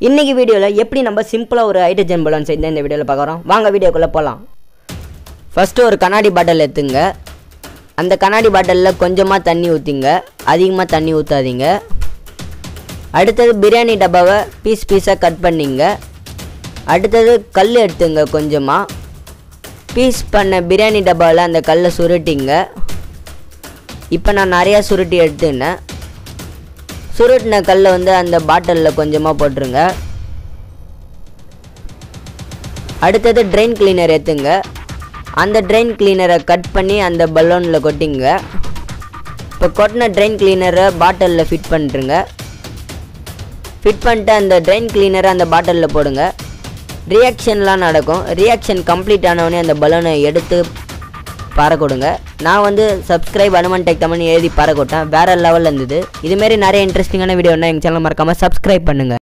இன்றைக்கி வீடியோவில் எப்படி நம்ம சிம்பிளாக ஒரு ஹைட்ரஜன் பலூன் செய்து இந்த வீடியோவில் பார்க்குறோம் வாங்க வீடியோக்குள்ளே போகலாம் ஃபஸ்ட்டு ஒரு கண்ணாடி பாட்டில் எடுத்துங்க அந்த கண்ணாடி பாட்டிலில் கொஞ்சமாக தண்ணி ஊற்றிங்க அதிகமாக தண்ணி ஊற்றாதீங்க அடுத்தது பிரியாணி டப்பாவை பீஸ் பீஸாக கட் பண்ணிங்க அடுத்தது கல் எடுத்துங்க கொஞ்சமாக பீஸ் பண்ண பிரியாணி டப்பாவில் அந்த கல்லை சுருட்டிங்க இப்போ நான் நிறையா சுருட்டி எடுத்துக்கினேன் சுருட்டின கல்லை வந்து அந்த பாட்டிலில் கொஞ்சமாக போட்டுருங்க அடுத்தது ட்ரெயின் கிளீனர் ஏற்றுங்க அந்த ட்ரெயின் கிளீனரை கட் பண்ணி அந்த பலூனில் கொட்டிங்க இப்போ கொட்டின ட்ரெயின் கிளீனரை பாட்டிலில் ஃபிட் பண்ணிட்டுருங்க ஃபிட் பண்ணிட்டு அந்த ட்ரெயின் கிளீனரை அந்த பாட்டிலில் போடுங்க ரியாக்ஷன்லாம் நடக்கும் ரியாக்ஷன் கம்ப்ளீட் ஆனவொடனே அந்த பலூனை எடுத்து பறக்கொடுங்க நான் வந்து சப்ஸ்கிரைப் அனுமன் டெக் தமிழ் எழுதி பறக்கொட்டேன் வேறு லெவலில் இருந்தது இதுமாரி நிறைய இன்ட்ரெஸ்டிங்கான வீடியோனா எங்கள் சேனல் மறக்காமல் சப்ஸ்கிரைப் பண்ணுங்கள்